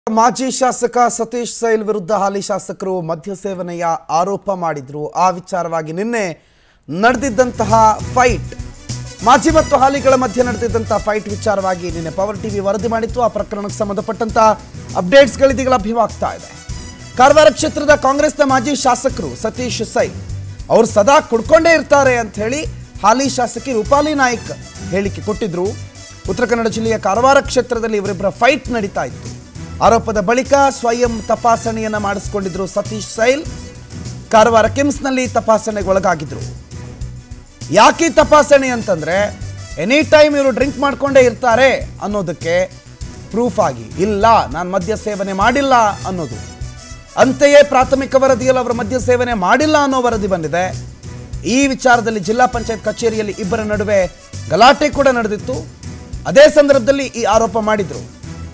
ಮಾಜಿ ಶಾಸಕ ಸತೀಶ್ ಸೈಲ್ ವಿರುದ್ಧ ಹಾಲಿ ಶಾಸಕರು ಮದ್ಯ ಸೇವನೆಯ ಆರೋಪ ಮಾಡಿದ್ರು ಆ ವಿಚಾರವಾಗಿ ನಿನ್ನೆ ನಡೆದಿದ್ದಂತಹ ಫೈಟ್ ಮಾಜಿ ಮತ್ತು ಹಾಲಿಗಳ ಮಧ್ಯೆ ನಡೆದಿದ್ದಂತಹ ಫೈಟ್ ವಿಚಾರವಾಗಿ ನಿನ್ನೆ ಪವರ್ ಟಿವಿ ವರದಿ ಮಾಡಿತ್ತು ಆ ಪ್ರಕರಣಕ್ಕೆ ಸಂಬಂಧಪಟ್ಟಂತ ಅಪ್ಡೇಟ್ಸ್ಗಳಿದೀಗ ಲಭ್ಯವಾಗ್ತಾ ಇದೆ ಕಾರವಾರ ಕ್ಷೇತ್ರದ ಕಾಂಗ್ರೆಸ್ನ ಮಾಜಿ ಶಾಸಕರು ಸತೀಶ್ ಸೈಲ್ ಅವರು ಸದಾ ಕುಡ್ಕೊಂಡೇ ಇರ್ತಾರೆ ಅಂತ ಹೇಳಿ ಹಾಲಿ ಶಾಸಕಿ ರೂಪಾಲಿ ನಾಯ್ಕ್ ಹೇಳಿಕೆ ಕೊಟ್ಟಿದ್ರು ಉತ್ತರ ಕನ್ನಡ ಜಿಲ್ಲೆಯ ಕಾರವಾರ ಕ್ಷೇತ್ರದಲ್ಲಿ ಇವರಿಬ್ಬರ ಫೈಟ್ ನಡೀತಾ ಇತ್ತು ಆರೋಪದ ಬಳಿಕ ಸ್ವಯಂ ತಪಾಸಣೆಯನ್ನ ಮಾಡಿಸಿಕೊಂಡಿದ್ರು ಸತೀಶ್ ಸೈಲ್ ಕಾರವಾರ ಕಿಮ್ಸ್ನಲ್ಲಿ ತಪಾಸಣೆಗೆ ಒಳಗಾಗಿದ್ರು ಯಾಕೆ ಈ ತಪಾಸಣೆ ಅಂತಂದ್ರೆ ಎನಿ ಟೈಮ್ ಇವರು ಡ್ರಿಂಕ್ ಮಾಡ್ಕೊಂಡೇ ಇರ್ತಾರೆ ಅನ್ನೋದಕ್ಕೆ ಪ್ರೂಫ್ ಆಗಿ ಇಲ್ಲ ನಾನು ಮದ್ಯ ಸೇವನೆ ಮಾಡಿಲ್ಲ ಅನ್ನೋದು ಅಂತೆಯೇ ಪ್ರಾಥಮಿಕ ವರದಿಯಲ್ಲಿ ಅವರ ಮದ್ಯ ಸೇವನೆ ಮಾಡಿಲ್ಲ ಅನ್ನೋ ವರದಿ ಬಂದಿದೆ ಈ ವಿಚಾರದಲ್ಲಿ ಜಿಲ್ಲಾ ಪಂಚಾಯತ್ ಕಚೇರಿಯಲ್ಲಿ ಇಬ್ಬರ ನಡುವೆ ಗಲಾಟೆ ಕೂಡ ನಡೆದಿತ್ತು ಅದೇ ಸಂದರ್ಭದಲ್ಲಿ ಈ ಆರೋಪ ಮಾಡಿದ್ರು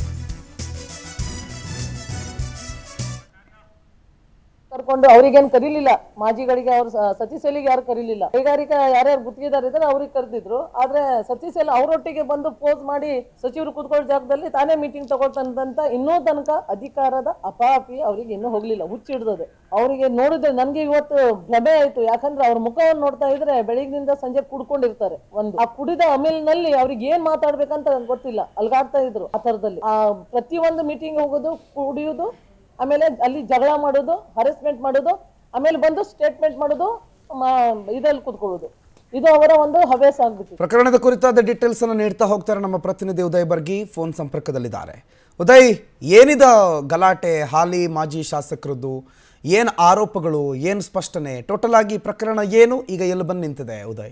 ಕರ್ಕೊಂಡು ಅವ್ರಿಗೇನ್ ಕರೀಲಿಲ್ಲ ಮಾಜಿಗಳಿಗೆ ಅವ್ರು ಸ- ಸತೀಶ್ ಎಲಿಗೆ ಯಾರು ಕರೀಲಿಲ್ಲ ಕೈಗಾರಿಕಾ ಯಾರ್ಯಾರು ಗುತ್ತಿಗೆದಾರ ಇದ್ದಾರೆ ಅವ್ರಿಗೆ ಕರೆದಿದ್ರು ಆದ್ರೆ ಸತೀಶ್ ಎಲ್ ಅವರೊಟ್ಟಿಗೆ ಬಂದು ಪೋಸ್ ಮಾಡಿ ಸಚಿವರು ಕೂತ್ಕೊಳ್ಳೋ ಜಾಗದಲ್ಲಿ ತಾನೇ ಮೀಟಿಂಗ್ ತಗೊಳ್ತಂತ ಇನ್ನೂ ತನಕ ಅಧಿಕಾರದ ಅಪಾಪಿ ಅವ್ರಿಗೆ ಇನ್ನೂ ಹೋಗ್ಲಿಲ್ಲ ಹುಚ್ಚಿಡ್ದದೆ ಅವರಿಗೆ ನೋಡಿದ್ರೆ ನನ್ಗೆ ಇವತ್ತು ಭ್ರಮೆ ಆಯ್ತು ಯಾಕಂದ್ರೆ ಅವ್ರ ಮುಖವನ್ನು ನೋಡ್ತಾ ಇದ್ರೆ ಬೆಳಿಗ್ಗಿನಿಂದ ಸಂಜೆ ಕುಡ್ಕೊಂಡಿರ್ತಾರೆ ಒಂದು ಆ ಕುಡಿದ ಅಮಿಲ್ನಲ್ಲಿ ಅವ್ರಿಗೆ ಏನ್ ಮಾತಾಡ್ಬೇಕಂತ ನಂಗೆ ಗೊತ್ತಿಲ್ಲ ಅಲ್ಗಾಡ್ತಾ ಇದ್ರು ಆ ತರದಲ್ಲಿ ಆ ಪ್ರತಿಯೊಂದು ಮೀಟಿಂಗ್ ಹೋಗೋದು ಕುಡಿಯೋದು ಆಮೇಲೆ ಅಲ್ಲಿ ಜಗಳ ಮಾಡೋದು ಹರೆಸ್ಮೆಂಟ್ ಮಾಡೋದು ಆಮೇಲೆ ಬಂದು ಸ್ಟೇಟ್ಮೆಂಟ್ ಮಾಡೋದು ಇದ್ರಲ್ಲಿ ಕೂತ್ಕೊಳ್ಳೋದು ಇದು ಅವರ ಒಂದು ಹವ್ಯಾಸ ಆಗ್ಬಿಟ್ಟಿದೆ ಪ್ರಕರಣದ ಕುರಿತಾದ ಡೀಟೇಲ್ಸ್ ಅನ್ನು ನೀಡ್ತಾ ಹೋಗ್ತಾರೆ ನಮ್ಮ ಪ್ರತಿನಿಧಿ ಉದಯ್ ಬರ್ಗಿ ಫೋನ್ ಸಂಪರ್ಕದಲ್ಲಿದ್ದಾರೆ ಉದಯ್ ಏನಿದ ಗಲಾಟೆ ಹಾಲಿ ಮಾಜಿ ಶಾಸಕರದ್ದು ಏನು ಆರೋಪಗಳು ಏನು ಸ್ಪಷ್ಟನೆ ಟೋಟಲ್ ಆಗಿ ಪ್ರಕರಣ ಏನು ಈಗ ಎಲ್ಲಿ ಬಂದು ನಿಂತಿದೆ ಉದಯ್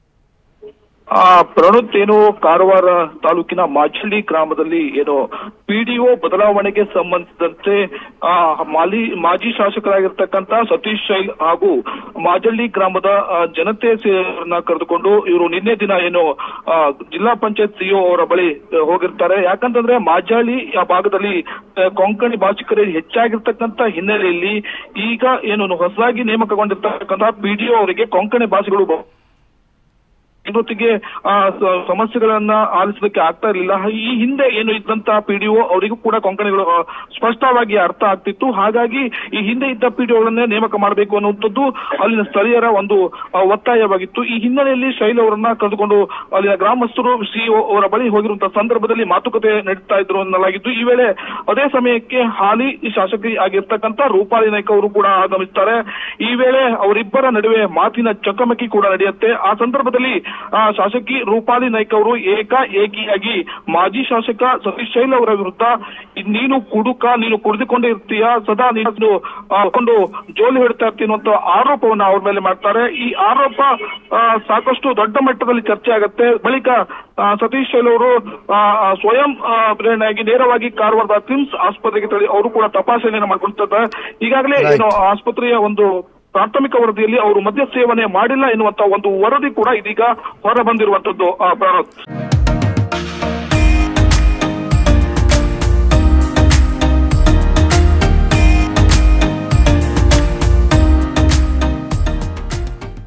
ಆ ಪ್ರಣುತ್ ಏನು ಕಾರವಾರ ತಾಲೂಕಿನ ಮಾಜಳ್ಳಿ ಗ್ರಾಮದಲ್ಲಿ ಏನು ಪಿಡಿಒ ಬದಲಾವಣೆಗೆ ಸಂಬಂಧಿಸಿದಂತೆ ಆ ಮಾಲಿ ಮಾಜಿ ಶಾಸಕರಾಗಿರ್ತಕ್ಕಂತ ಸತೀಶ್ ಶೈಲ್ ಹಾಗೂ ಮಾಜಳ್ಳಿ ಗ್ರಾಮದ ಆ, ಜನತೆ ಸೇರನ್ನ ಕರೆದುಕೊಂಡು ಇವರು ನಿನ್ನೆ ದಿನ ಏನು ಆ, ಜಿಲ್ಲಾ ಪಂಚಾಯತ್ ಸಿಇಒ ಅವರ ಬಳಿ ಆ, ಹೋಗಿರ್ತಾರೆ ಯಾಕಂತಂದ್ರೆ ಮಾಜಾಳಿ ಆ ಭಾಗದಲ್ಲಿ ಆ, ಕೊಂಕಣಿ ಭಾಷಿಕರೇ ಹೆಚ್ಚಾಗಿರ್ತಕ್ಕಂತ ಹಿನ್ನೆಲೆಯಲ್ಲಿ ಈಗ ಏನು ಹೊಸದಾಗಿ ನೇಮಕಗೊಂಡಿರ್ತಕ್ಕಂತ ಪಿಡಿಒ ಅವರಿಗೆ ಕೊಂಕಣಿ ಭಾಷೆಗಳು ಬ- ಇವತ್ತಿಗೆ ಆ ಸ- ಸಮಸ್ಯೆಗಳನ್ನ ಆಲಿಸೋದಕ್ಕೆ ಆಗ್ತಾ ಇರಲಿಲ್ಲ ಈ ಹಿಂದೆ ಏನು ಇದ್ದಂತ ಪಿಡಿಒ ಅವರಿಗೂ ಕೂಡ ಕೊಂಕಣಿಗಳು ಆ, ಸ್ಪಷ್ಟವಾಗಿ ಅರ್ಥ ಆಗ್ತಿತ್ತು ಹಾಗಾಗಿ ಈ ಹಿಂದೆ ಇದ್ದ ಪಿಡಿಒಗಳನ್ನೇ ನೇಮಕ ಮಾಡಬೇಕು ಅನ್ನುವಂಥದ್ದು ಅಲ್ಲಿನ ಸ್ಥಳೀಯರ ಒಂದು ಆ, ಒತ್ತಾಯವಾಗಿತ್ತು ಈ ಹಿನ್ನೆಲೆಯಲ್ಲಿ ಶೈಲ್ ಅವರನ್ನ ಕರೆದುಕೊಂಡು ಅಲ್ಲಿನ ಗ್ರಾಮಸ್ಥರು ಸಿಇಒ ಅವರ ಬಳಿ ಹೋಗಿರುವಂತಹ ಸಂದರ್ಭದಲ್ಲಿ ಮಾತುಕತೆ ನಡೀತಾ ಇದ್ರು ಅನ್ನಲಾಗಿದ್ದು ಈ ವೇಳೆ ಅದೇ ಸಮಯಕ್ಕೆ ಹಾಲಿ ಶಾಸಕಿ ಆಗಿರ್ತಕ್ಕಂಥ ರೂಪಾಲಿ ನಾಯ್ಕ ಅವರು ಕೂಡ ಆಗಮಿಸ್ತಾರೆ ಈ ವೇಳೆ ಅವರಿಬ್ಬರ ನಡುವೆ ಮಾತಿನ ಚಕಮಕಿ ಕೂಡ ನಡೆಯುತ್ತೆ ಆ ಸಂದರ್ಭದಲ್ಲಿ ಆ, ಶಾಸಕಿ ರೂಪಾಲಿ ನಾಯ್ಕ ಅವರು ಏಕ ಏಕಿಯಾಗಿ ಮಾಜಿ ಶಾಸಕ ಸತೀಶ್ ಶೈಲ್ ಅವರ ವಿರುದ್ಧ ನೀನು ಕುಡುಕ ನೀನು ಕುಡಿದುಕೊಂಡೇ ಇರ್ತೀಯ ಸದಾ ನೀನು ಆ, ಕೊಂಡು ಜೋಲಿ ಹಿಡ್ತಾ ಇರ್ತೀನಿ ಅನ್ನುವಂತ ಆರೋಪವನ್ನ ಅವ್ರ ಮೇಲೆ ಮಾಡ್ತಾರೆ ಈ ಆರೋಪ ಆ, ಸಾಕಷ್ಟು ದೊಡ್ಡ ಮಟ್ಟದಲ್ಲಿ ಚರ್ಚೆ ಆಗುತ್ತೆ ಬಳಿಕ ಆ, ಸತೀಶ್ ಶೈಲ್ ಅವರು ಆ, ಆ, ಸ್ವಯಂ ಆ, ಪ್ರೇರಣೆಯಾಗಿ ನೇರವಾಗಿ ಕಾರವಾರದ ಕಿಮ್ಸ್ ಆಸ್ಪತ್ರೆಗೆ ತಳಿ ಅವರು ಕೂಡ ತಪಾಸಣೆಯನ್ನು ಮಾಡ್ಕೊಳ್ತಿದ್ದಾರೆ ಈಗಾಗಲೇ Right. ಏನು ಆಸ್ಪತ್ರೆಯ ಒಂದು ಪ್ರಾಥಮಿಕ ವರದಿಯಲ್ಲಿ ಅವರು ಮದ್ಯ ಸೇವನೆ ಮಾಡಿಲ್ಲ ಎನ್ನುವಂತ ಒಂದು ವರದಿ ಕೂಡ ಇದೀಗ ಹೊರ ಬಂದಿರುವಂತದ್ದು ಪ್ರಾರಂಭ